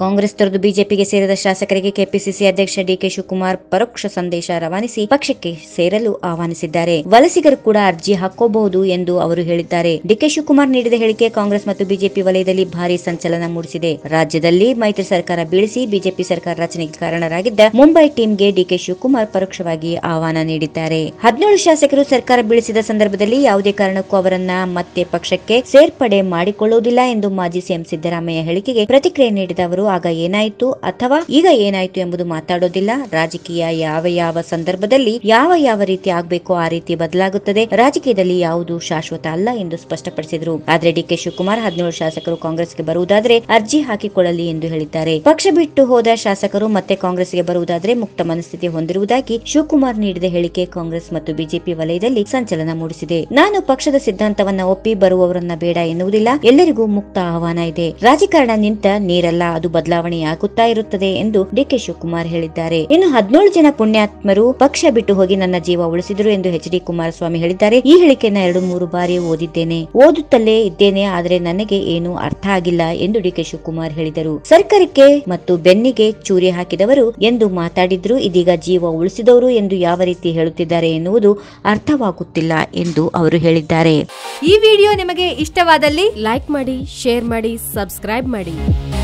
ಕಾಂಗ್ರೆಸ್ ತೊರೆದು ಬಿಜೆಪಿಗೆ ಸೇರಿದ ಶಾಸಕರಿಗೆ ಕೆಪಿಸಿಸಿ ಅಧ್ಯಕ್ಷ ಡಿಕೆ ಶಿವಕುಮಾರ್ ಪರೋಕ್ಷ ಸಂದೇಶ ರವಾನಿಸಿ ಪಕ್ಷಕ್ಕೆ ಸೇರಲು ಆಹ್ವಾನಿಸಿದ್ದಾರೆ ವಲಸಿಗರು ಕೂಡ ಅರ್ಜಿ ಹಾಕೋಬಹುದು ಎಂದು ಅವರು ಹೇಳಿದ್ದಾರೆ ಡಿಕೆ ಶಿವಕುಮಾರ್ ನೀಡಿದ ಹೇಳಿಕೆ ಕಾಂಗ್ರೆಸ್ ಮತ್ತು ಬಿಜೆಪಿ ವಲಯದಲ್ಲಿ ಭಾರಿ ಸಂಚಲನ ಮೂಡಿಸಿದೆ ರಾಜ್ಯದಲ್ಲಿ ಮೈತ್ರಿ ಸರ್ಕಾರ ಬೀಳಿಸಿ ಬಿಜೆಪಿ ಸರ್ಕಾರ ರಚನೆಗೆ ಕಾರಣರಾಗಿದ್ದ ಮುಂಬೈ ಟೀಮ್ಗೆ ಡಿಕೆ ಶಿವಕುಮಾರ್ ಪರೋಕ್ಷವಾಗಿ ಆಹ್ವಾನ ನೀಡಿದ್ದಾರೆ ಹದಿನೇಳು ಶಾಸಕರು ಸರ್ಕಾರ ಬೀಳಿಸಿದ ಸಂದರ್ಭದಲ್ಲಿ ಯಾವುದೇ ಕಾರಣಕ್ಕೂ ಅವರನ್ನ ಮತ್ತೆ ಪಕ್ಷಕ್ಕೆ ಸೇರ್ಪಡೆ ಮಾಡಿಕೊಳ್ಳುವುದಿಲ್ಲ ಎಂದು ಮಾಜಿ ಸಿಎಂ ಸಿದ್ದರಾಮಯ್ಯ ಹೇಳಿಕೆಗೆ ಪ್ರತಿಕ್ರಿಯೆ ನೀಡಿದ ಅವರು ಆಗ ಏನಾಯಿತು ಅಥವಾ ಈಗ ಏನಾಯಿತು ಎಂಬುದು ಮಾತಾಡೋದಿಲ್ಲ ರಾಜಕೀಯ ಯಾವ ಯಾವ ಸಂದರ್ಭದಲ್ಲಿ ಯಾವ ಯಾವ ರೀತಿ ಆಗ್ಬೇಕೋ ಆ ರೀತಿ ಬದಲಾಗುತ್ತದೆ ರಾಜಕೀಯದಲ್ಲಿ ಯಾವುದು ಶಾಶ್ವತ ಅಲ್ಲ ಎಂದು ಸ್ಪಷ್ಟಪಡಿಸಿದರು ಆದ್ರೆ ಡಿಕೆ ಶಿವಕುಮಾರ್ ಹದಿನೇಳು ಶಾಸಕರು ಕಾಂಗ್ರೆಸ್ಗೆ ಬರುವುದಾದ್ರೆ ಅರ್ಜಿ ಹಾಕಿಕೊಳ್ಳಲಿ ಎಂದು ಹೇಳಿದ್ದಾರೆ ಪಕ್ಷ ಬಿಟ್ಟು ಹೋದ ಶಾಸಕರು ಮತ್ತೆ ಕಾಂಗ್ರೆಸ್ಗೆ ಬರುವುದಾದ್ರೆ ಮುಕ್ತ ಮನಸ್ಥಿತಿ ಹೊಂದಿರುವುದಾಗಿ ಶಿವಕುಮಾರ್ ನೀಡಿದ ಹೇಳಿಕೆ ಕಾಂಗ್ರೆಸ್ ಮತ್ತು ಬಿಜೆಪಿ ವಲಯದಲ್ಲಿ ಸಂಚಲನ ಮೂಡಿಸಿದೆ ನಾನು ಪಕ್ಷದ ಸಿದ್ಧಾಂತವನ್ನ ಒಪ್ಪಿ ಬರುವವರನ್ನ ಬೇಡ ಎನ್ನುವುದಿಲ್ಲ ಎಲ್ಲರಿಗೂ ಮುಕ್ತ ಆಹ್ವಾನ ಇದೆ ರಾಜಕಾರಣ ನಿಂತ ನೀರಲ್ಲ ಅದು ಬದಲಾವಣೆಯಾಗುತ್ತಾ ಇರುತ್ತದೆ ಎಂದು ಡಿಕೆ ಶಿವಕುಮಾರ್ ಹೇಳಿದ್ದಾರೆ ಇನ್ನು ಹದಿನೇಳು ಜನ ಪುಣ್ಯಾತ್ಮರು ಪಕ್ಷ ಬಿಟ್ಟು ಹೋಗಿ ನನ್ನ ಜೀವ ಉಳಿಸಿದರು ಎಂದು ಎಚ್ ಡಿ ಕುಮಾರಸ್ವಾಮಿ ಹೇಳಿದ್ದಾರೆ ಈ ಹೇಳಿಕೆಯನ್ನ ಎರಡು ಮೂರು ಬಾರಿ ಓದಿದ್ದೇನೆ ಓದುತ್ತಲೇ ಇದ್ದೇನೆ ಆದರೆ ನನಗೆ ಏನು ಅರ್ಥ ಆಗಿಲ್ಲ ಎಂದು ಡಿಕೆ ಶಿವಕುಮಾರ್ ಹೇಳಿದರು ಸರ್ಕಾರಕ್ಕೆ ಮತ್ತು ಬೆನ್ನಿಗೆ ಚೂರಿ ಹಾಕಿದವರು ಎಂದು ಮಾತಾಡಿದ್ರು ಇದೀಗ ಜೀವ ಉಳಿಸಿದವರು ಎಂದು ಯಾವ ರೀತಿ ಹೇಳುತ್ತಿದ್ದಾರೆ ಎನ್ನುವುದು ಅರ್ಥವಾಗುತ್ತಿಲ್ಲ ಎಂದು ಅವರು ಹೇಳಿದ್ದಾರೆ ಈ ವಿಡಿಯೋ ನಿಮಗೆ ಇಷ್ಟವಾದಲ್ಲಿ ಲೈಕ್ ಮಾಡಿ ಶೇರ್ ಮಾಡಿ ಸಬ್ಸ್ಕ್ರೈಬ್ ಮಾಡಿ